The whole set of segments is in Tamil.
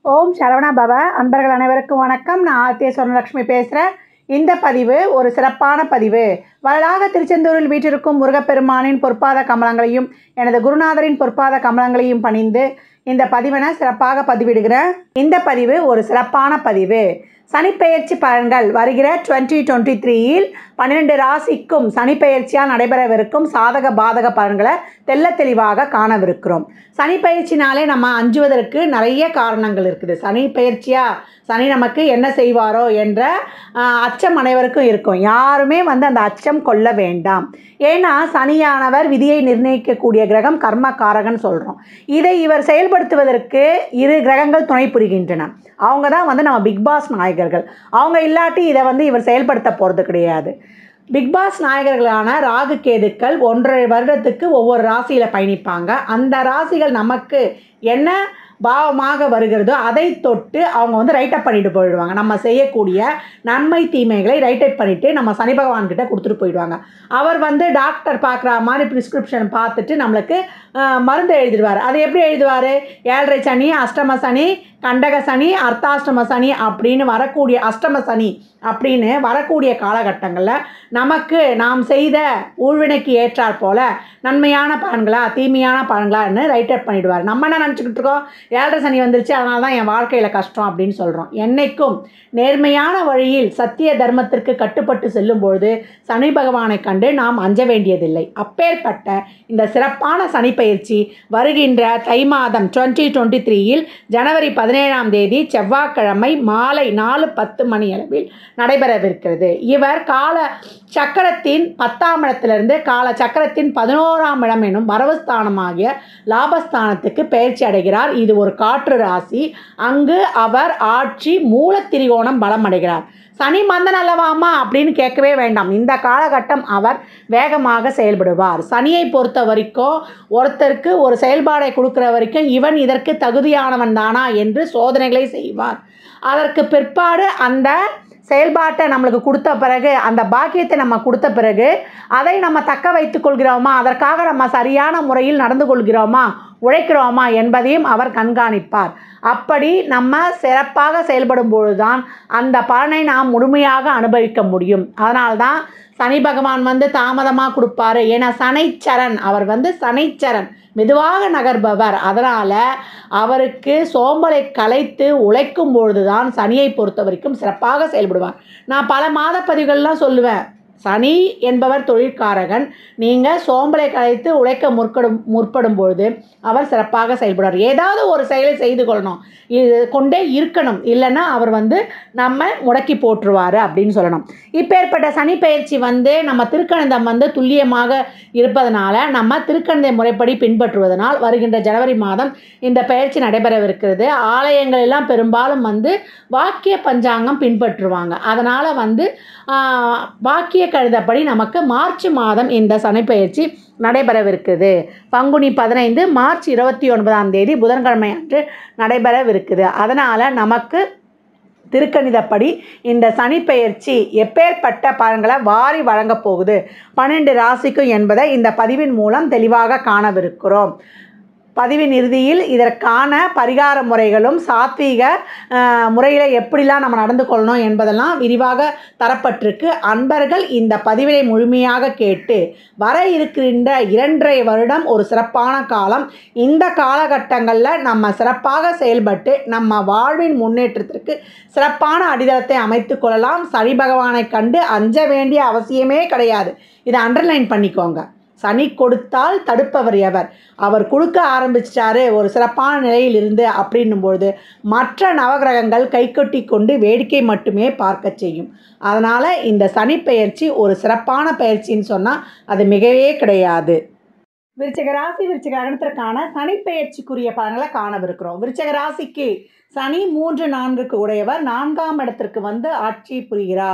ஓம் சரவணா பவ அன்பர்கள் அனைவருக்கும் வணக்கம் நான் ஆத்திய சொர்ணலட்சுமி பேசுகிறேன் இந்த பதிவு ஒரு சிறப்பான பதிவு வரலாக திருச்செந்தூரில் வீற்றிருக்கும் முருகப்பெருமானின் பொற்பாத கமலங்களையும் எனது குருநாதரின் பொற்பாத கமலங்களையும் பணிந்து இந்த பதிவினை சிறப்பாக பதிவிடுகிறேன் இந்த பதிவு ஒரு சிறப்பான பதிவு சனிப்பெயர்ச்சி பலன்கள் வருகிற டுவெண்ட்டி டுவெண்ட்டி த்ரீயில் பன்னிரெண்டு ராசிக்கும் சனிப்பெயர்ச்சியால் நடைபெறவிருக்கும் சாதக பாதக பலன்களை தெள்ள தெளிவாக காணவிருக்கிறோம் சனி பயிற்சினாலே நம்ம அஞ்சுவதற்கு நிறைய காரணங்கள் இருக்குது சனி பயிற்சியா சனி நமக்கு என்ன செய்வாரோ என்ற ஆஹ், அச்சம் அனைவருக்கும் இருக்கும் யாருமே வந்து அந்த அச்சம் கொள்ள வேண்டாம் ஏன்னா சனியானவர் விதியை நிர்ணயிக்கக்கூடிய கிரகம் கர்மகாரகன் சொல்கிறோம் இதை இவர் செயல்படுத்துவதற்கு இரு கிரகங்கள் துணை புரிகின்றன அவங்க தான் வந்து நம்ம பிக் பாஸ் நாயகர்கள் அவங்க இல்லாட்டி இதை வந்து இவர் செயல்படுத்த போகிறது கிடையாது பிக் பாஸ் நாயகர்களான ராகு கேதுக்கள் ஒன்றரை வருடத்துக்கு ஒவ்வொரு ராசியில் பயணிப்பாங்க அந்த ராசிகள் நமக்கு என்ன பாவமாக வருகிறதோ அதை தொட்டு அவங்க வந்து ரைட்டப் பண்ணிட்டு போயிடுவாங்க நம்ம செய்யக்கூடிய நன்மை தீமைகளை ரைட்டப் பண்ணிவிட்டு நம்ம சனி பகவான் கிட்ட கொடுத்துட்டு போயிடுவாங்க அவர் வந்து டாக்டர் பார்க்குற மாதிரி ப்ரிஸ்கிரிப்ஷன் பார்த்துட்டு நம்மளுக்கு ஆஹ், மருந்து எழுதிடுவார் அது எப்படி எழுதுவார் ஏழரை சனி அஷ்டம சனி கண்டக சனி அர்த்தாஷ்டம சனி அப்படின்னு வரக்கூடிய அஷ்டம சனி அப்படின்னு வரக்கூடிய காலகட்டங்களில் நமக்கு நாம் செய்த ஊழ்வினைக்கு ஏற்றாற் போல நன்மையான பலன்களா தீமையான பலன்களான்னு ரைட் அப் பண்ணிடுவார் நம்ம என்ன நினச்சிக்கிட்டு இருக்கோம் ஏழரை சனி வந்துருச்சு அதனால தான் என் வாழ்க்கையில் கஷ்டம் அப்படின்னு சொல்கிறோம் என்னைக்கும் நேர்மையான வழியில் சத்திய தர்மத்திற்கு கட்டுப்பட்டு செல்லும்பொழுது சனி பகவானை கண்டு நாம் அஞ்ச வேண்டியதில்லை அப்பேற்பட்ட இந்த சிறப்பான சனி பயிற்சி வருகின்ற தை மாதம் டுவெண்ட்டி டுவெண்ட்டி த்ரீயில் ஜனவரி பதினேழாம் தேதி செவ்வாய்க்கிழமை மாலை நாலு பத்து மணி அளவில் நடைபெறவிருக்கிறது இவர் கால சக்கரத்தின் பத்தாம் இடத்திலிருந்து கால சக்கரத்தின் பதினோராம் இடம் எனும் வரவுஸ்தானமாகிய லாபஸ்தானத்துக்கு பயிற்சி அடைகிறார் இது ஒரு காற்று ராசி அங்கு அவர் ஆட்சி மூலத்திரிகோணம் பலம் அடைகிறார் சனி மந்தன் அல்லவாமா அப்படின்னு கேட்கவே வேண்டாம் இந்த காலகட்டம் அவர் வேகமாக செயல்படுவார் சனியை பொறுத்த வரைக்கும் ஒருத்தருக்கு ஒரு செயல்பாடை கொடுக்குற வரைக்கும் இவன் இதற்கு தகுதியானவன் தானா என்று சோதனைகளை செய்வார் அதற்கு பிற்பாடு அந்த செயல்பாட்டை நம்மளுக்கு கொடுத்த பிறகு அந்த பாக்கியத்தை நம்ம கொடுத்த பிறகு அதை நம்ம தக்க வைத்துக் கொள்கிறோமா அதற்காக நம்ம சரியான முறையில் நடந்து கொள்கிறோமா உழைக்கிறோமா என்பதையும் அவர் கண்காணிப்பார் அப்படி நம்ம சிறப்பாக செயல்படும் பொழுதுதான் அந்த பலனை நாம் முழுமையாக அனுபவிக்க முடியும் அதனால்தான் சனி பகவான் வந்து தாமதமாக கொடுப்பாரு ஏன்னா சனைச்சரன் அவர் வந்து சனைச்சரன் மெதுவாக நகர்பவர் அதனால் அவருக்கு சோம்பலை கலைத்து உழைக்கும் பொழுதுதான் சனியை பொறுத்த வரைக்கும் சிறப்பாக செயல்படுவார் நான் பல மாத பதிவுகள்லாம் சொல்லுவேன் சனி என்பவர் தொழிற்காரகன் நீங்கள் சோம்பலை கலைத்து உழைக்க முற்படும் முற்படும் பொழுது அவர் சிறப்பாக செயல்படுவார் ஏதாவது ஒரு செயலை செய்து கொள்ளணும் இது கொண்டே இருக்கணும் இல்லைன்னா அவர் வந்து நம்ம முடக்கி போட்டுருவார் அப்படின்னு சொல்லணும் இப்பேற்பட்ட சனி பயிற்சி வந்து நம்ம திருக்கணிதம் வந்து துல்லியமாக இருப்பதனால நம்ம திருக்கணித முறைப்படி பின்பற்றுவதனால் வருகின்ற ஜனவரி மாதம் இந்த பயிற்சி நடைபெறவிருக்கிறது ஆலயங்கள் எல்லாம் பெரும்பாலும் வந்து வாக்கிய பஞ்சாங்கம் பின்பற்றுவாங்க அதனால் வந்து ஆஹ், வாக்கிய கழுதப்படி நமக்கு மார்ச் மாதம் இந்த சனிப்பெயர்ச்சி நடைபெறவிருக்குது பங்குனி பதினைந்து மார்ச் இருபத்தி ஒன்பதாம் தேதி புதன்கிழமை அன்று நடைபெறவிருக்குது அதனால் நமக்கு திருக்கணிதப்படி இந்த சனிப்பெயர்ச்சி எப்பேற்பட்ட பலன்களை வாரி வழங்கப் போகுது பன்னெண்டு ராசிக்கும் என்பதை இந்த பதிவின் மூலம் தெளிவாக காணவிருக்கிறோம் பதிவின் இறுதியில் இதற்கான பரிகார முறைகளும் சாத்வீக முறையில் எப்படிலாம் நம்ம நடந்து கொள்ளணும் என்பதெல்லாம் விரிவாக தரப்பட்டிருக்கு அன்பர்கள் இந்த பதிவினை முழுமையாக கேட்டு வர இருக்கின்ற இரண்டரை வருடம் ஒரு சிறப்பான காலம் இந்த காலகட்டங்களில் நம்ம சிறப்பாக செயல்பட்டு நம்ம வாழ்வின் முன்னேற்றத்திற்கு சிறப்பான அடித்தளத்தை அமைத்து கொள்ளலாம் சனி பகவானை கண்டு அஞ்ச வேண்டிய அவசியமே கிடையாது இதை அண்டர்லைன் பண்ணிக்கோங்க சனி கொடுத்தால் தடுப்பவர் எவர் அவர் கொடுக்க ஆரம்பிச்சிட்டாரு ஒரு சிறப்பான நிலையில் இருந்து அப்படின்னும் பொழுது மற்ற நவகிரகங்கள் கைகொட்டி கொண்டு வேடிக்கை மட்டுமே பார்க்க செய்யும் அதனால் இந்த சனி பெயர்ச்சி ஒரு சிறப்பான பயிற்சின்னு சொன்னால் அது மிகவே கிடையாது விருச்சக ராசி விருச்சக லக்னத்திற்கான சனி பெயர்ச்சிக்குரிய பலன்களை காணவிருக்கிறோம் விருச்சக ராசிக்கு சனி மூன்று நான்குக்கு உடையவர் நான்காம் இடத்திற்கு வந்து ஆட்சி புரிகிறார்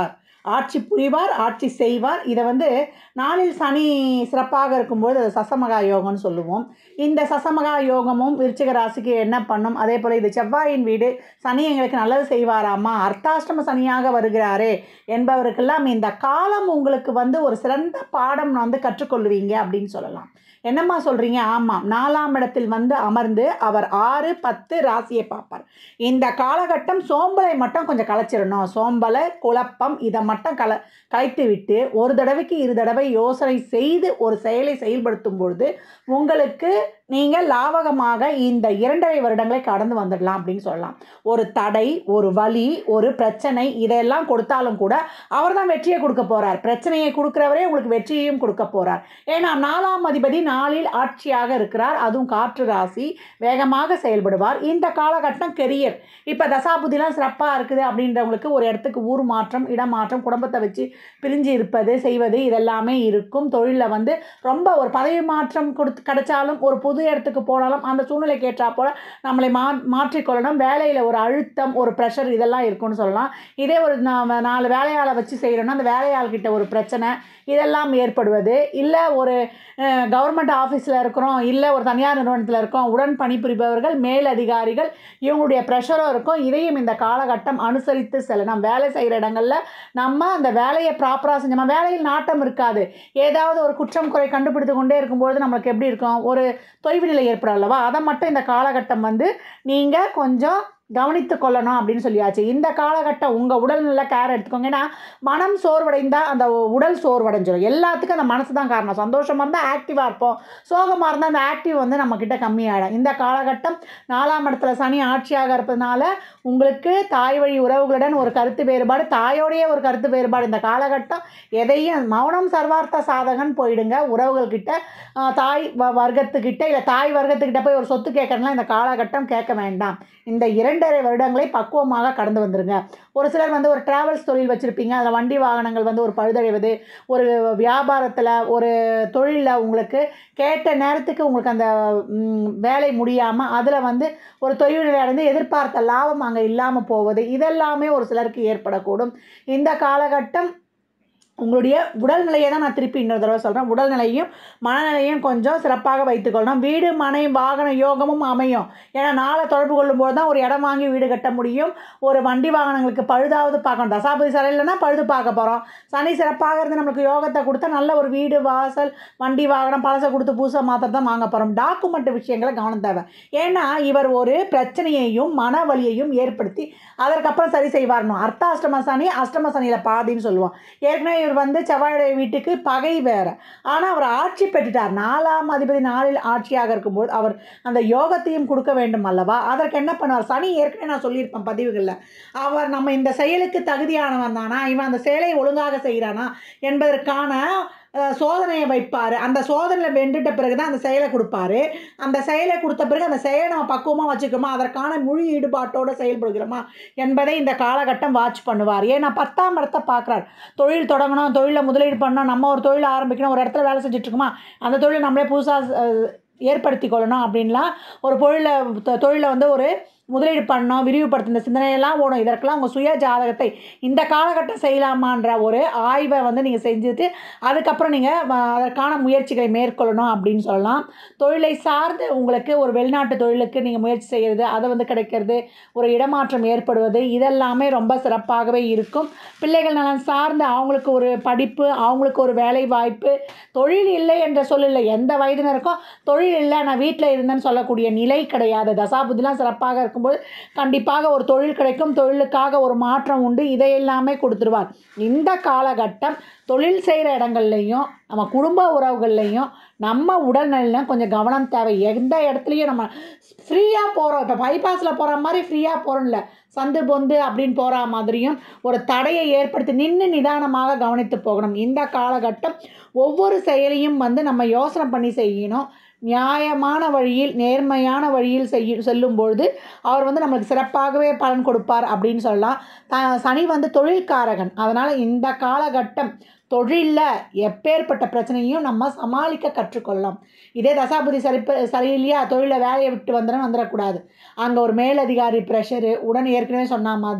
ஆட்சி புரிவார் ஆட்சி செய்வார் இதை வந்து நாளில் சனி சிறப்பாக இருக்கும்போது அது சசமகா யோகம்னு சொல்லுவோம் இந்த சசமகா யோகமும் விருச்சிக ராசிக்கு என்ன பண்ணும் அதே போல் இது செவ்வாயின் வீடு சனி எங்களுக்கு நல்லது செய்வாராமா அர்த்தாஷ்டம சனியாக வருகிறாரே என்பவருக்கெல்லாம் இந்த காலம் உங்களுக்கு வந்து ஒரு சிறந்த பாடம் வந்து கற்றுக்கொள்வீங்க அப்படின்னு சொல்லலாம் என்னம்மா சொல்கிறீங்க ஆமாம் நாலாம் இடத்தில் வந்து அமர்ந்து அவர் ஆறு பத்து ராசியை பார்ப்பார் இந்த காலகட்டம் சோம்பலை மட்டும் கொஞ்சம் கலைச்சிடணும் சோம்பலை குழப்பம் இதை மட்டும் கல கலைத்து விட்டு ஒரு தடவைக்கு இரு தடவை யோசனை செய்து ஒரு செயலை செயல்படுத்தும் பொழுது உங்களுக்கு நீங்கள் லாவகமாக இந்த இரண்டரை வருடங்களை கடந்து வந்துடலாம் அப்படின்னு சொல்லலாம் ஒரு தடை ஒரு வலி ஒரு பிரச்சனை இதையெல்லாம் கொடுத்தாலும் கூட அவர் தான் வெற்றியை கொடுக்க போகிறார் பிரச்சனையை கொடுக்குறவரே உங்களுக்கு வெற்றியையும் கொடுக்க போகிறார் ஏன்னா நாலாம் அதிபதி நாளில் ஆட்சியாக இருக்கிறார் அதுவும் காற்று ராசி வேகமாக செயல்படுவார் இந்த காலகட்டம் கெரியர் இப்போ தசாபுதிலாம் சிறப்பாக இருக்குது அப்படின்றவங்களுக்கு ஒரு இடத்துக்கு ஊர் மாற்றம் இடமாற்றம் குடும்பத்தை வச்சு பிரிஞ்சு இருப்பது செய்வது இதெல்லாமே இருக்கும் தொழிலில் வந்து ரொம்ப ஒரு பதவி மாற்றம் கொடுத்து கிடைச்சாலும் ஒரு புது இடத்துக்கு போனாலும் அந்த சூழ்நிலைக்கு ஏற்றா போல் நம்மளை மா மாற்றிக்கொள்ளணும் வேலையில் ஒரு அழுத்தம் ஒரு ப்ரெஷர் இதெல்லாம் இருக்கும்னு சொல்லலாம் இதே ஒரு நாம நாலு வேலையாளை வச்சு செய்கிறோன்னா அந்த வேலையாள்கிட்ட ஒரு பிரச்சனை இதெல்லாம் ஏற்படுவது இல்லை ஒரு கவர்மெண்ட் ஆஃபீஸில் இருக்கிறோம் இல்லை ஒரு தனியார் நிறுவனத்தில் இருக்கோம் உடன் பணிபுரிபவர்கள் மேல் அதிகாரிகள் இவங்களுடைய ப்ரெஷரும் இருக்கும் இதையும் இந்த காலகட்டம் அனுசரித்து செல்லணும் வேலை செய்கிற இடங்களில் நம்ம அந்த வேலையை ப்ராப்பராக செஞ்சோம் வேலையில் நாட்டம் இருக்காது ஏதாவது ஒரு குற்றம் குறை கண்டுபிடித்து கொண்டே இருக்கும்பொழுது நம்மளுக்கு எப்படி இருக்கும் ஒரு தொய்வு நிலை ஏற்படும் அல்லவா அதை மட்டும் இந்த காலகட்டம் வந்து நீங்கள் கொஞ்சம் கவனித்து கொள்ளணும் அப்படின்னு சொல்லியாச்சு இந்த காலகட்டம் உங்கள் உடல் நல்ல கேர் எடுத்துக்கோங்க ஏன்னா மனம் சோர்வடைந்தால் அந்த உடல் சோர்வடைஞ்சிடும் எல்லாத்துக்கும் அந்த மனசு தான் காரணம் சந்தோஷமாக இருந்தால் ஆக்டிவாக இருப்போம் சோகமாக இருந்தால் அந்த ஆக்டிவ் வந்து நம்மக்கிட்ட கம்மியாயிடும் இந்த காலகட்டம் நாலாம் இடத்துல சனி ஆட்சியாக இருப்பதனால உங்களுக்கு தாய் வழி உறவுகளுடன் ஒரு கருத்து வேறுபாடு தாயோடைய ஒரு கருத்து வேறுபாடு இந்த காலகட்டம் எதையும் மௌனம் சர்வார்த்த சாதகன் போயிடுங்க உறவுகள்கிட்ட ஆஹ், தாய் வ வர்க்கத்துக்கிட்ட இல்லை தாய் வர்க்கத்துக்கிட்ட போய் ஒரு சொத்து கேட்கறதுலாம் இந்த காலகட்டம் கேட்க வேண்டாம் இந்த இரண்டரை வருடங்களை பக்குவமாக கடந்து வந்துருங்க ஒரு சிலர் வந்து ஒரு டிராவல்ஸ் தொழில் வச்சுருப்பீங்க அதில் வண்டி வாகனங்கள் வந்து ஒரு பழுதடைவது ஒரு வியாபாரத்தில் ஒரு தொழிலில் உங்களுக்கு கேட்ட நேரத்துக்கு உங்களுக்கு அந்த ம், வேலை முடியாமல் அதில் வந்து ஒரு தொய்வு நிலை அடைந்து எதிர்பார்த்த லாபம் அங்கே இல்லாமல் போவது இதெல்லாமே ஒரு சிலருக்கு ஏற்படக்கூடும் இந்த காலகட்டம் உங்களுடைய உடல்நிலையை தான் நான் திருப்பி இன்னொரு தடவை சொல்கிறேன் உடல்நிலையும் மனநிலையும் கொஞ்சம் சிறப்பாக வைத்துக்கொள்ளணும் வீடு மனை வாகன யோகமும் அமையும் ஏன்னா நாளை தொடர்பு கொள்ளும்போது தான் ஒரு இடம் வாங்கி வீடு கட்ட முடியும் ஒரு வண்டி வாகனங்களுக்கு பழுதாவது பார்க்கணும் தசாபதி சரியில்லைன்னா பழுது பார்க்க போகிறோம் சனி சிறப்பாக இருந்து நம்மளுக்கு யோகத்தை கொடுத்தா நல்ல ஒரு வீடு வாசல் வண்டி வாகனம் பழசை கொடுத்து புதுசாக மாத்திரம் தான் வாங்க போகிறோம் டாக்குமெண்ட் விஷயங்களை கவனம் தேவை ஏன்னா இவர் ஒரு பிரச்சனையையும் மன வலியையும் ஏற்படுத்தி அதற்கப்புறம் சரி செய்வார்னும் அர்த்தாஷ்டம சனி அஷ்டம சனியில் பாதின்னு சொல்லுவோம் ஏற்கனவே இவர் வந்து செவ்வாயுடைய வீட்டுக்கு பகை வேற ஆனால் அவர் ஆட்சி பெற்றுட்டார் நாலாம் அதிபதி நாளில் ஆட்சியாக இருக்கும்போது அவர் அந்த யோகத்தையும் கொடுக்க வேண்டும் அல்லவா அதற்கு என்ன பண்ணுவார் சனி ஏற்கனவே நான் சொல்லியிருப்பேன் பதிவுகளில் அவர் நம்ம இந்த செயலுக்கு தகுதியானவன் தானா இவன் அந்த செயலை ஒழுங்காக செய்கிறானா என்பதற்கான அஹ், சோதனையை வைப்பார் அந்த சோதனையில் வென்றுட்ட பிறகு தான் அந்த செயலை கொடுப்பாரு அந்த செயலை கொடுத்த பிறகு அந்த செயலை நம்ம பக்குவமாக வச்சுக்கிறோமா அதற்கான முழு ஈடுபாட்டோடு செயல்படுகிறோமா என்பதை இந்த காலகட்டம் வாட்ச் பண்ணுவார் ஏன்னா பத்தாம் இடத்தை பார்க்குறார் தொழில் தொடங்கணும் தொழிலில் முதலீடு பண்ணணும் நம்ம ஒரு தொழில் ஆரம்பிக்கணும் ஒரு இடத்துல வேலை செஞ்சுட்டு இருக்கோமா அந்த தொழிலை நம்மளே புதுசாக ஏற்படுத்தி கொள்ளணும் அப்படின்லாம் ஒரு தொழிலை தொ- தொழிலை வந்து ஒரு முதலீடு பண்ணணும் விரிவுபடுத்த இந்த சிந்தனையெல்லாம் ஓடும் இதற்கெல்லாம் உங்கள் சுய ஜாதகத்தை இந்த காலகட்டம் செய்யலாமான்ற ஒரு ஆய்வை வந்து நீங்கள் செஞ்சுட்டு அதுக்கப்புறம் நீங்கள் அதற்கான முயற்சிகளை மேற்கொள்ளணும் அப்படின்னு சொல்லலாம் தொழிலை சார்ந்து உங்களுக்கு ஒரு வெளிநாட்டு தொழிலுக்கு நீங்கள் முயற்சி செய்கிறது அதை வந்து கிடைக்கிறது ஒரு இடமாற்றம் ஏற்படுவது இதெல்லாமே ரொம்ப சிறப்பாகவே இருக்கும் பிள்ளைகள் நலன் சார்ந்து அவங்களுக்கு ஒரு படிப்பு அவங்களுக்கு ஒரு வேலை வாய்ப்பு தொழில் இல்லை என்ற சொல்லில்லை எந்த வயதினருக்கும் தொழில் இல்லை நான் வீட்டில் இருந்தேன்னு சொல்லக்கூடிய நிலை கிடையாது தசாபுத்திலாம் சிறப்பாக இருக்கும்போது கண்டிப்பாக ஒரு தொழில் கிடைக்கும் தொழிலுக்காக ஒரு மாற்றம் உண்டு இதையெல்லாமே கொடுத்துருவார் இந்த காலகட்டம் தொழில் செய்கிற இடங்கள்லையும் நம்ம குடும்ப உறவுகள்லையும் நம்ம உடல்நிலையிலும் கொஞ்சம் கவனம் தேவை எந்த இடத்துலையும் நம்ம ஃப்ரீயாக போகிறோம் இப்போ பைபாஸில் போகிற மாதிரி ஃப்ரீயாக போகிறோம்ல சந்து பொந்து அப்படின்னு போகிற மாதிரியும் ஒரு தடையை ஏற்படுத்தி நின்று நிதானமாக கவனித்து போகணும் இந்த காலகட்டம் ஒவ்வொரு செயலையும் வந்து நம்ம யோசனை பண்ணி செய்யணும் நியாயமான வழியில் நேர்மையான வழியில் செய்ய செல்லும் பொழுது அவர் வந்து நம்மளுக்கு சிறப்பாகவே பலன் கொடுப்பார் அப்படின்னு சொல்லலாம் த சனி வந்து தொழில்காரகன் அதனால் இந்த காலகட்டம் தொழிலில் எப்பேற்பட்ட பிரச்சனையும் நம்ம சமாளிக்க கற்றுக்கொள்ளலாம் இதே தசாபதி சரி சரியில்லையா தொழிலை வேலையை விட்டு வந்துடும் வந்துடக்கூடாது அங்கே ஒரு மேலதிகாரி ப்ரெஷரு உடன் ஏற்கனவே சொன்ன மாதிரி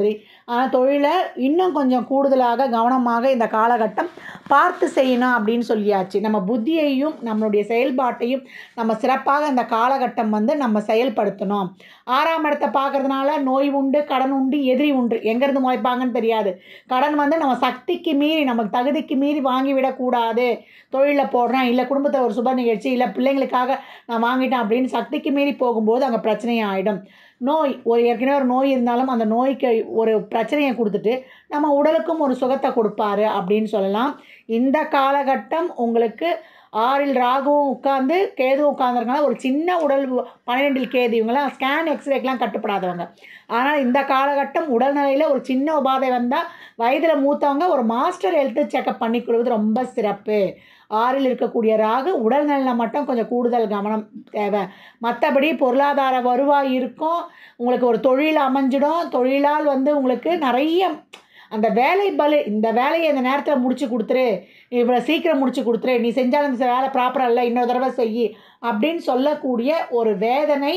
ஆனால் தொழிலை இன்னும் கொஞ்சம் கூடுதலாக கவனமாக இந்த காலகட்டம் பார்த்து செய்யணும் அப்படின்னு சொல்லியாச்சு நம்ம புத்தியையும் நம்மளுடைய செயல்பாட்டையும் நம்ம சிறப்பாக இந்த காலகட்டம் வந்து நம்ம செயல்படுத்தணும் ஆறாம் இடத்தை பார்க்கறதுனால நோய் உண்டு கடன் உண்டு எதிரி உண்டு எங்கேருந்து முளைப்பாங்கன்னு தெரியாது கடன் வந்து நம்ம சக்திக்கு மீறி நமக்கு தகுதிக்கு மீறி வாங்கி விடக்கூடாது தொழிலில் போடுறேன் இல்லை குடும்பத்தில் ஒரு சுப நிகழ்ச்சி இல்லை பிள்ளைங்களுக்காக நான் வாங்கிட்டேன் அப்படின்னு சக்திக்கு மீறி போகும்போது அங்கே பிரச்சனை ஆகிடும் நோய் ஒரு ஏற்கனவே ஒரு நோய் இருந்தாலும் அந்த நோய்க்கு ஒரு பிரச்சனையை கொடுத்துட்டு நம்ம உடலுக்கும் ஒரு சுகத்தை கொடுப்பாரு அப்படின்னு சொல்லலாம் இந்த காலகட்டம் உங்களுக்கு ஆறில் ராகுவும் உட்காந்து கேதுவும் உட்காந்துருக்கனால ஒரு சின்ன உடல் பன்னிரெண்டில் கேது இவங்கெல்லாம் ஸ்கேன் எக்ஸ்ரேக்கெலாம் கட்டுப்படாதவங்க ஆனால் இந்த காலகட்டம் உடல்நிலையில் ஒரு சின்ன உபாதை வந்தால் வயதில் மூத்தவங்க ஒரு மாஸ்டர் ஹெல்த்து செக்கப் பண்ணிக்கொள்வது ரொம்ப சிறப்பு ஆறில் இருக்கக்கூடிய ராகு உடல்நலில் மட்டும் கொஞ்சம் கூடுதல் கவனம் தேவை மற்றபடி பொருளாதார வருவாய் இருக்கும் உங்களுக்கு ஒரு தொழில் அமைஞ்சிடும் தொழிலால் வந்து உங்களுக்கு நிறைய அந்த வேலை பலு இந்த வேலையை இந்த நேரத்தில் முடிச்சு கொடுத்துரு இவ்வளோ சீக்கிரம் முடிச்சு கொடுத்துரு நீ செஞ்சாலும் இந்த வேலை ப்ராப்பராக இல்லை இன்னொரு தடவை செய் அப்படின்னு சொல்லக்கூடிய ஒரு வேதனை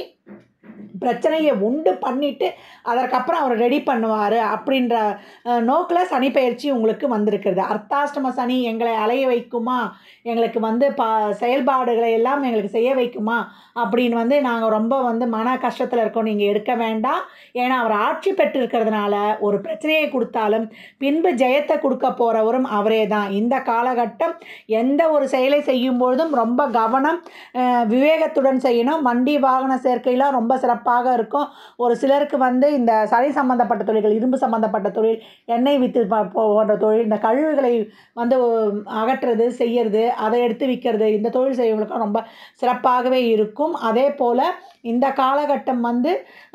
பிரச்சனையை உண்டு பண்ணிவிட்டு அதற்கப்புறம் அவர் ரெடி பண்ணுவார் அப்படின்ற நோக்கில் சனி பயிற்சி உங்களுக்கு வந்திருக்கிறது அர்த்தாஷ்டம சனி எங்களை அலைய வைக்குமா எங்களுக்கு வந்து ப செயல்பாடுகளை எல்லாம் எங்களுக்கு செய்ய வைக்குமா அப்படின்னு வந்து நாங்கள் ரொம்ப வந்து மன கஷ்டத்தில் இருக்கோம் நீங்கள் எடுக்க வேண்டாம் ஏன்னா அவர் ஆட்சி பெற்றிருக்கிறதுனால ஒரு பிரச்சனையை கொடுத்தாலும் பின்பு ஜெயத்தை கொடுக்க போகிறவரும் அவரே தான் இந்த காலகட்டம் எந்த ஒரு செயலை செய்யும் பொழுதும் ரொம்ப கவனம் அஹ், விவேகத்துடன் செய்யணும் வண்டி வாகன சேர்க்கையெல்லாம் ரொம்ப சிறப்பாக இருக்கும் ஒரு சிலருக்கு வந்து இந்த சளி சம்மந்தப்பட்ட தொழில்கள் இரும்பு சம்மந்தப்பட்ட தொழில் எண்ணெய் வித்து ப- போன்ற தொழில் இந்த கழிவுகளை வந்து அகற்றுறது செய்யறது அதை எடுத்து விற்கிறது இந்த தொழில் செய்யவங்களுக்கும் ரொம்ப சிறப்பாகவே இருக்கும் அதே போல் இந்த காலகட்டம் வந்து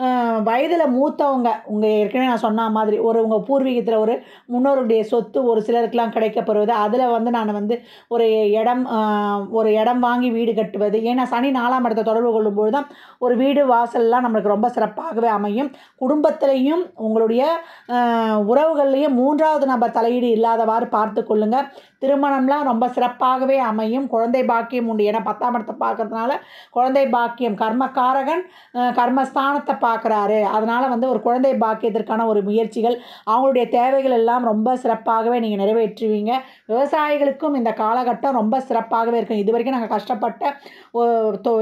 வயதில் மூத்தவங்க உங்கள் ஏற்கனவே நான் சொன்ன மாதிரி ஒரு உங்கள் பூர்வீகத்தில் ஒரு முன்னோருடைய சொத்து ஒரு சிலருக்கெல்லாம் கிடைக்கப்படுவது அதில் வந்து நான் வந்து ஒரு இடம் ஆஹ், ஒரு இடம் வாங்கி வீடு கட்டுவது ஏன்னா சனி நாலாம் இடத்தை தொடர்பு கொள்ளும்போது தான் ஒரு வீடு வாசல்லாம் நம்மளுக்கு ரொம்ப சிறப்பாகவே அமையும் குடும்பத்திலையும் உங்களுடைய ஆஹ், உறவுகள்லையும் மூன்றாவது நபர் தலையீடு இல்லாதவாறு பார்த்து கொள்ளுங்க திருமணம்லாம் ரொம்ப சிறப்பாகவே அமையும் குழந்தை பாக்கியம் உண்டு ஏன்னா பத்தாம் இடத்தை பார்க்கறதுனால குழந்தை பாக்கியம் கர்மக்காரகன் ஆஹ், கர்மஸ்தானத்தை பார்க்குறாரு அதனால் வந்து ஒரு குழந்தை பாக்கியத்திற்கான ஒரு முயற்சிகள் அவங்களுடைய தேவைகள் எல்லாம் ரொம்ப சிறப்பாகவே நீங்கள் நிறைவேற்றுவீங்க விவசாயிகளுக்கும் இந்த காலகட்டம் ரொம்ப சிறப்பாகவே இருக்கும் இது வரைக்கும் நாங்கள் கஷ்டப்பட்ட ஒ- தொ-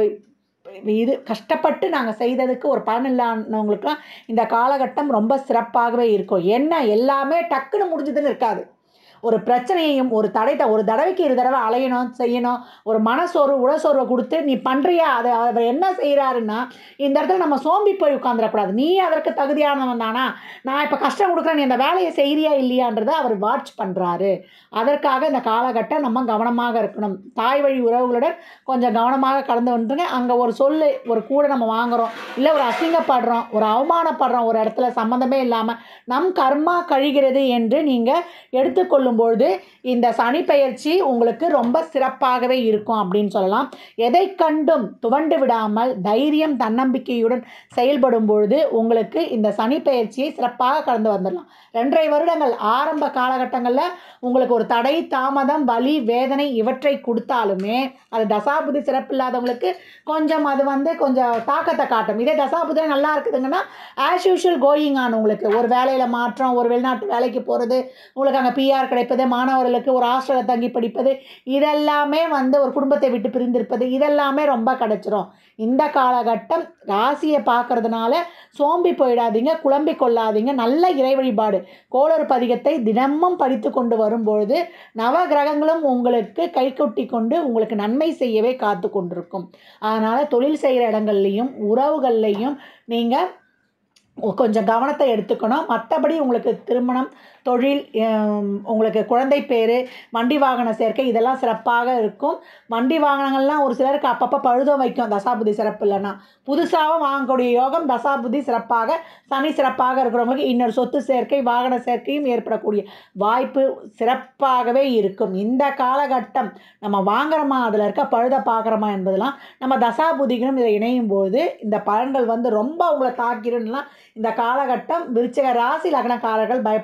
இது கஷ்டப்பட்டு நாங்கள் செய்ததுக்கு ஒரு பலன் இல்லாதவங்களுக்குலாம் இந்த காலகட்டம் ரொம்ப சிறப்பாகவே இருக்கும் என்ன எல்லாமே டக்குன்னு முடிஞ்சதுன்னு இருக்காது ஒரு பிரச்சனையையும் ஒரு தடை ஒரு தடவைக்கு இரு தடவை அலையணும் செய்யணும் ஒரு மனசோர்வு உடசோர்வை கொடுத்து நீ பண்ணுறியா அதை அவர் என்ன செய்கிறாருன்னா இந்த இடத்துல நம்ம சோம்பி போய் உட்காந்துடக்கூடாது நீ அதற்கு தகுதியானவன் தானா நான் இப்போ கஷ்டம் கொடுக்குறேன் நீ அந்த வேலையை செய்கிறியா இல்லையான்றதை அவர் வாட்ச் பண்ணுறாரு அதற்காக இந்த காலகட்டம் நம்ம கவனமாக இருக்கணும் தாய் வழி உறவுகளுடன் கொஞ்சம் கவனமாக கடந்து வந்துருங்க அங்கே ஒரு சொல்லு ஒரு கூட நம்ம வாங்குகிறோம் இல்லை ஒரு அசிங்கப்படுறோம் ஒரு அவமானப்படுறோம் ஒரு இடத்துல சம்மந்தமே இல்லாமல் நம் கர்மா கழிகிறது என்று நீங்கள் எடுத்துக்கொள்ளும் பொழுது இந்த சனி பெயர்ச்சி உங்களுக்கு ரொம்ப சிறப்பாகவே இருக்கும் அப்படின்னு சொல்லலாம் எதை கண்டும் துவண்டு விடாமல் தைரியம் தன்னம்பிக்கையுடன் செயல்படும் பொழுது உங்களுக்கு இந்த சனி பெயர்ச்சியை சிறப்பாக கடந்து வந்துடலாம் ரெண்டரை வருடங்கள் ஆரம்ப காலகட்டங்களில் உங்களுக்கு ஒரு தடை தாமதம் வலி வேதனை இவற்றை கொடுத்தாலுமே அது தசாபுதி சிறப்பில்லாதவங்களுக்கு கொஞ்சம் அது வந்து கொஞ்சம் தாக்கத்தை காட்டும் இதே தசாபுதி நல்லா இருக்குதுங்கன்னா ஆஸ் யூஷுவல் கோயிங் ஆன் உங்களுக்கு ஒரு வேலையில் மாற்றம் ஒரு வெளிநாட்டு வேலைக்கு போகிறது உங்களுக்கு அங்கே பிஆர் கிடைப்பது மாணவர்களுக்கு ஒரு ஹாஸ்டலில் தங்கி படிப்பது இதெல்லாமே வந்து ஒரு குடும்பத்தை விட்டு பிரிந்திருப்பது இதெல்லாமே ரொம்ப கிடைச்சிரும் இந்த காலகட்டம் ராசியை பார்க்கறதுனால சோம்பி போயிடாதீங்க குழம்பி கொள்ளாதீங்க நல்ல இறை வழிபாடு கோளறு பதிகத்தை தினமும் படித்து கொண்டு வரும்பொழுது நவ கிரகங்களும் உங்களுக்கு கை கொட்டி கொண்டு உங்களுக்கு நன்மை செய்யவே காத்து கொண்டிருக்கும் அதனால் தொழில் செய்கிற இடங்கள்லையும் உறவுகள்லையும் நீங்கள் கொஞ்சம் கவனத்தை எடுத்துக்கணும் மற்றபடி உங்களுக்கு திருமணம் தொழில் ஹம், உங்களுக்கு குழந்தை பேர் வண்டி வாகன சேர்க்கை இதெல்லாம் சிறப்பாக இருக்கும் வண்டி வாகனங்கள்லாம் ஒரு சிலருக்கு அப்பப்போ பழுதும் வைக்கும் தசாபுதி சிறப்பு இல்லைன்னா புதுசாகவும் வாங்கக்கூடிய யோகம் தசாபுதி சிறப்பாக சனி சிறப்பாக இருக்கிறவங்களுக்கு இன்னொரு சொத்து சேர்க்கை வாகன சேர்க்கையும் ஏற்படக்கூடிய வாய்ப்பு சிறப்பாகவே இருக்கும் இந்த காலகட்டம் நம்ம வாங்குறோமா அதில் இருக்க பழுதை பார்க்குறோமா என்பதெல்லாம் நம்ம தசாபுதிகளும் இதை இணையும் போது இந்த பலன்கள் வந்து ரொம்ப உங்களை தாக்கிடும்லாம் இந்த காலகட்டம் விருச்சிக ராசி லக்னக்காரர்கள் பயப்பட வேண்டாம்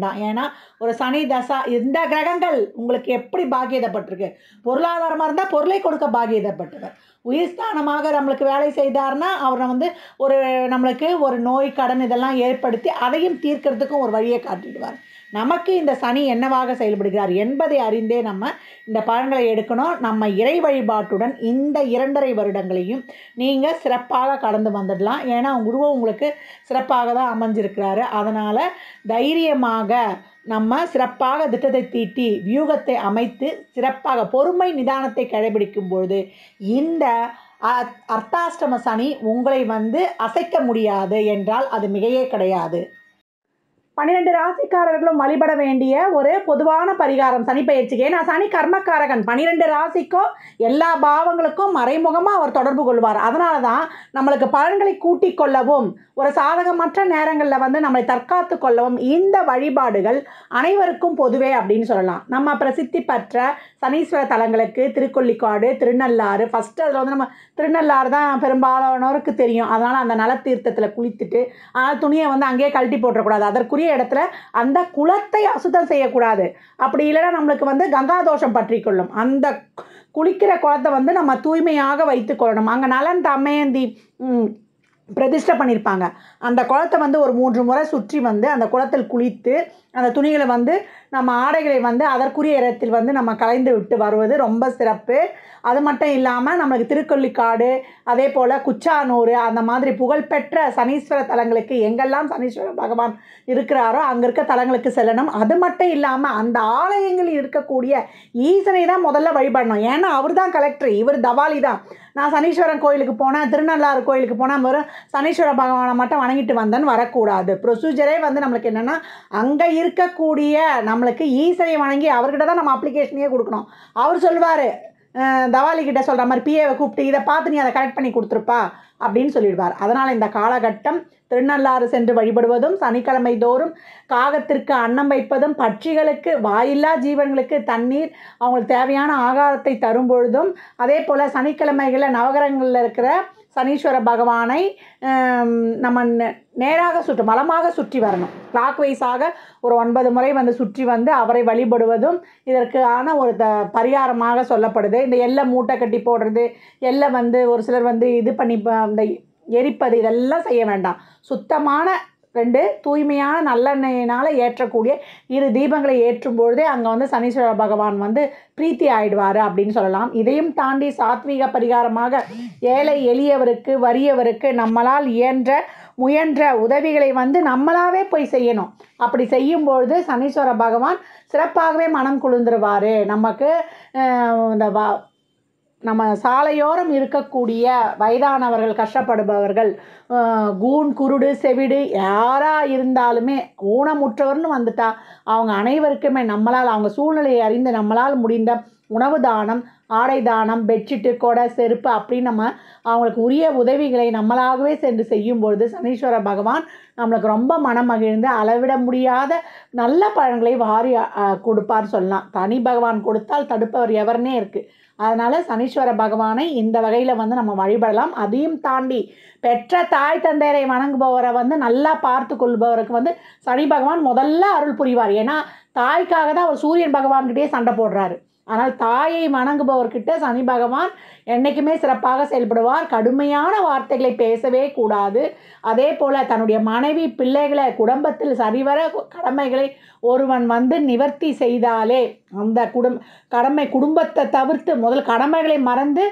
வேண்டாம் ஏன்னா ஒரு சனி தசா இந்த கிரகங்கள் உங்களுக்கு எப்படி பாக்கியதப்பட்டிருக்கு பொருளாதாரமாக இருந்தால் பொருளை கொடுக்க பாக்கியதப்பட்டவர் உயிர்ஸ்தானமாக நம்மளுக்கு வேலை செய்தார்னா அவரை வந்து ஒரு நம்மளுக்கு ஒரு நோய் கடன் இதெல்லாம் ஏற்படுத்தி அதையும் தீர்க்கறதுக்கும் ஒரு வழியை காட்டிடுவார் நமக்கு இந்த சனி என்னவாக செயல்படுகிறார் என்பதை அறிந்தே நம்ம இந்த பலன்களை எடுக்கணும் நம்ம இறை வழிபாட்டுடன் இந்த இரண்டரை வருடங்களையும் நீங்கள் சிறப்பாக கடந்து வந்துடலாம் ஏன்னா குருவும் உங்களுக்கு சிறப்பாக தான் அமைஞ்சிருக்கிறாரு அதனால் தைரியமாக நம்ம சிறப்பாக திட்டத்தை தீட்டி வியூகத்தை அமைத்து சிறப்பாக பொறுமை நிதானத்தை கடைபிடிக்கும் பொழுது இந்த அ- அர்த்தாஷ்டம சனி உங்களை வந்து அசைக்க முடியாது என்றால் அது மிகையே கிடையாது பன்னிரெண்டு ராசிக்காரர்களும் வழிபட வேண்டிய ஒரு பொதுவான பரிகாரம் சனி பயிற்சிக்கு ஏன்னா சனி கர்மக்காரகன் பன்னிரெண்டு ராசிக்கும் எல்லா பாவங்களுக்கும் மறைமுகமாக அவர் தொடர்பு கொள்வார் அதனால தான் நம்மளுக்கு பலன்களை கூட்டிக் கொள்ளவும் ஒரு சாதகமற்ற நேரங்களில் வந்து நம்மளை தற்காத்து கொள்ளவும் இந்த வழிபாடுகள் அனைவருக்கும் பொதுவே அப்படின்னு சொல்லலாம் நம்ம பிரசித்தி பெற்ற சனீஸ்வர தலங்களுக்கு திருக்கொல்லிக்காடு திருநள்ளாறு ஃபஸ்ட்டு அதில் வந்து நம்ம திருநள்ளாறு தான் பெரும்பாலானோருக்கு தெரியும் அதனால் அந்த நலத்தீர்த்தத்தில் குளித்துட்டு அதனால் துணியை வந்து அங்கேயே கழட்டி போட்டுறக்கூடாது அதற்குரிய இடத்துல அந்த குளத்தை அசுத்தம் செய்யக்கூடாது அப்படி இல்லைன்னா நம்மளுக்கு வந்து கங்கா தோஷம் பற்றி கொள்ளும் அந்த குளிக்கிற குளத்தை வந்து நம்ம தூய்மையாக வைத்து கொள்ளணும் அங்கே நலன் தமயந்தி ம், பிரதிஷ்டை பண்ணியிருப்பாங்க அந்த குளத்தை வந்து ஒரு மூன்று முறை சுற்றி வந்து அந்த குளத்தில் குளித்து அந்த துணிகளை வந்து நம்ம ஆடைகளை வந்து அதற்குரிய இடத்தில் வந்து நம்ம கலைந்து விட்டு வருவது ரொம்ப சிறப்பு அது மட்டும் இல்லாமல் நம்மளுக்கு திருக்கொல்லிக்காடு அதே போல் குச்சானூர் அந்த மாதிரி புகழ்பெற்ற சனீஸ்வர தலங்களுக்கு எங்கெல்லாம் சனீஸ்வர பகவான் இருக்கிறாரோ அங்கே இருக்க தலங்களுக்கு செல்லணும் அது மட்டும் இல்லாமல் அந்த ஆலயங்களில் இருக்கக்கூடிய ஈசனை தான் முதல்ல வழிபடணும் ஏன்னா அவர் தான் கலெக்டர் இவர் தவாலி தான் நான் சனீஸ்வரன் கோயிலுக்கு போனேன் திருநள்ளாறு கோயிலுக்கு போனால் வெறும் சனீஸ்வர பகவானை மட்டும் வணங்கிட்டு வந்தேன்னு வரக்கூடாது ப்ரொசீஜரே வந்து நம்மளுக்கு என்னென்னா அங்கே இருக்கக்கூடிய நம்மளுக்கு ஈசனை வணங்கி அவர்கிட்ட தான் நம்ம அப்ளிகேஷனையே கொடுக்கணும் அவர் சொல்வார் தவாலி கிட்ட சொல்கிற மாதிரி பிஏவை கூப்பிட்டு இதை பார்த்து நீ அதை கரெக்ட் பண்ணி கொடுத்துருப்பா அப்படின்னு சொல்லிடுவார் அதனால் இந்த காலகட்டம் திருநள்ளாறு சென்று வழிபடுவதும் சனிக்கிழமை தோறும் காகத்திற்கு அன்னம் வைப்பதும் பட்சிகளுக்கு வாயில்லா ஜீவன்களுக்கு தண்ணீர் அவங்களுக்கு தேவையான ஆகாரத்தை தரும் பொழுதும் அதே போல் சனிக்கிழமைகளில் நவகிரகங்களில் இருக்கிற சனீஸ்வர பகவானை ஆம், நம்ம நே- நேராக சுற்று மலமாக சுற்றி வரணும் கிளாக் வைஸாக ஒரு ஒன்பது முறை வந்து சுற்றி வந்து அவரை வழிபடுவதும் இதற்கான ஒரு த பரிகாரமாக சொல்லப்படுது இந்த எல்லை மூட்டை கட்டி போடுறது எல்லை வந்து ஒரு சிலர் வந்து இது பண்ணி ப- அந்த எரிப்பது இதெல்லாம் செய்ய வேண்டாம் சுத்தமான ரெண்டு தூய்மையான நல்லெண்ணெயினால் ஏற்றக்கூடிய இரு தீபங்களை ஏற்றும் பொழுதே அங்கே வந்து சனீஸ்வர பகவான் வந்து பிரீத்தி ஆயிடுவார் அப்படின்னு சொல்லலாம் இதையும் தாண்டி சாத்வீக பரிகாரமாக ஏழை எளியவருக்கு வறியவருக்கு நம்மளால் இயன்ற முயன்ற உதவிகளை வந்து நம்மளாவே போய் செய்யணும் அப்படி செய்யும்பொழுது சனீஸ்வர பகவான் சிறப்பாகவே மனம் குளிர்ந்துருவார் நமக்கு அஹ், இந்த வா நம்ம சாலையோரம் இருக்கக்கூடிய வயதானவர்கள் கஷ்டப்படுபவர்கள் அஹ், கூன் குருடு செவிடு யாராக இருந்தாலுமே ஊனமுற்றவர்னு வந்துட்டா அவங்க அனைவருக்குமே நம்மளால் அவங்க சூழ்நிலையை அறிந்து நம்மளால் முடிந்த உணவு தானம் ஆடை தானம் பெட்ஷீட்டு கொடை செருப்பு அப்படின்னு நம்ம அவங்களுக்கு உரிய உதவிகளை நம்மளாகவே சென்று செய்யும்பொழுது சனீஸ்வர பகவான் நம்மளுக்கு ரொம்ப மனம் மகிழ்ந்து அளவிட முடியாத நல்ல பலன்களை வாரி அஹ், கொடுப்பார் சொல்லலாம் தனி பகவான் கொடுத்தால் தடுப்பவர் எவர்னே இருக்குது அதனால் சனீஸ்வர பகவானை இந்த வகையில் வந்து நம்ம வழிபடலாம் அதையும் தாண்டி பெற்ற தாய் தந்தையரை வணங்குபவரை வந்து நல்லா பார்த்து கொள்பவருக்கு வந்து சனி பகவான் முதல்ல அருள் புரிவார் ஏன்னா தாய்க்காக தான் அவர் சூரியன் பகவான்கிட்டயே சண்டை போடுறாரு ஆனால் தாயை வணங்குபவர்கிட்ட சனி பகவான் என்றைக்குமே சிறப்பாக செயல்படுவார் கடுமையான வார்த்தைகளை பேசவே கூடாது அதே போல் தன்னுடைய மனைவி பிள்ளைகளை குடும்பத்தில் சரிவர கடமைகளை ஒருவன் வந்து நிவர்த்தி செய்தாலே அந்த குடும் கடமை குடும்பத்தை தவிர்த்து முதல் கடமைகளை மறந்து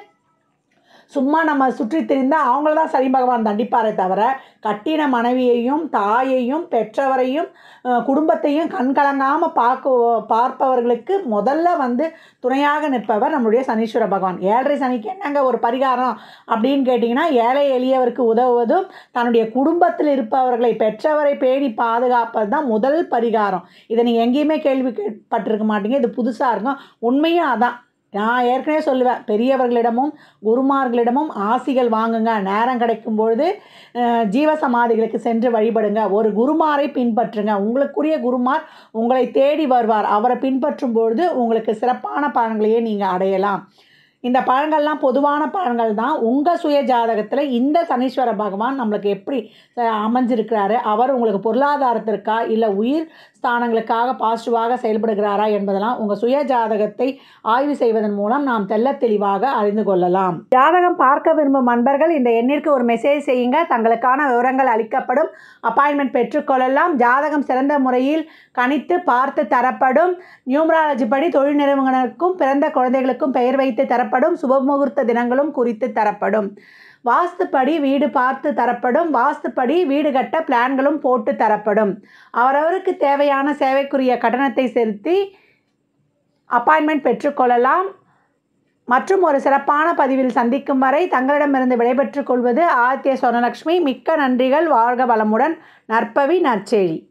சும்மா நம்ம சுற்றி திரிந்தால் அவங்கள தான் சனி பகவான் தண்டிப்பாரே தவிர கட்டின மனைவியையும் தாயையும் பெற்றவரையும் அஹ், குடும்பத்தையும் கண்கலங்காமல் பார்க்க பார்ப்பவர்களுக்கு முதல்ல வந்து துணையாக நிற்பவர் நம்மளுடைய சனீஸ்வர பகவான் ஏழரை சனிக்கு என்னங்க ஒரு பரிகாரம் அப்படின்னு கேட்டிங்கன்னா ஏழை எளியவருக்கு உதவுவதும் தன்னுடைய குடும்பத்தில் இருப்பவர்களை பெற்றவரை பேணி பாதுகாப்பது தான் முதல் பரிகாரம் இதை நீங்கள் எங்கேயுமே கேள்விப்பட்டிருக்க மாட்டீங்க இது புதுசாக இருக்கும் உண்மையும் அதான் நான் ஏற்கனவே சொல்லுவேன் பெரியவர்களிடமும் குருமார்களிடமும் ஆசிகள் வாங்குங்க நேரம் கிடைக்கும் பொழுது அஹ், ஜீவசமாதிகளுக்கு சென்று வழிபடுங்க ஒரு குருமாரை பின்பற்றுங்க உங்களுக்குரிய குருமார் உங்களை தேடி வருவார் அவரை பின்பற்றும் பொழுது உங்களுக்கு சிறப்பான பலன்களையே நீங்கள் அடையலாம் இந்த பலன்கள்லாம் பொதுவான பலன்கள் தான் உங்கள் சுய ஜாதகத்தில் இந்த சனீஸ்வர பகவான் நம்மளுக்கு எப்படி அஹ், அமைஞ்சிருக்கிறாரு அவர் உங்களுக்கு பொருளாதாரத்திற்கா இல்லை உயிர் ஸ்தானங்களுக்காக பாசிட்டிவாக செயல்படுகிறாரா என்பதெல்லாம் உங்கள் சுய ஜாதகத்தை ஆய்வு செய்வதன் மூலம் நாம் தெள்ளத் தெளிவாக அறிந்து கொள்ளலாம் ஜாதகம் பார்க்க விரும்பும் அன்பர்கள் இந்த எண்ணிற்கு ஒரு மெசேஜ் செய்யுங்க தங்களுக்கான விவரங்கள் அளிக்கப்படும் அப்பாயின்மெண்ட் பெற்றுக்கொள்ளலாம் ஜாதகம் சிறந்த முறையில் கணித்து பார்த்து தரப்படும் நியூமராலஜி படி தொழில் நிறுவனங்களுக்கும் பிறந்த குழந்தைகளுக்கும் பெயர் வைத்து தரப்படும் சுபமுகூர்த்த தினங்களும் குறித்து தரப்படும் வாஸ்துப்படி வீடு பார்த்து தரப்படும் வாஸ்துப்படி வீடு கட்ட பிளான்களும் போட்டு தரப்படும் அவரவருக்கு தேவையான சேவைக்குரிய கட்டணத்தை செலுத்தி அப்பாயின்மெண்ட் பெற்றுக்கொள்ளலாம் மற்றும் ஒரு சிறப்பான பதிவில் சந்திக்கும் வரை தங்களிடமிருந்து விடைபெற்றுக் கொள்வது ஆதித்ய சொர்ணலக்ஷ்மி மிக்க நன்றிகள் வாழ்க வளமுடன் நற்பவி நற்செழி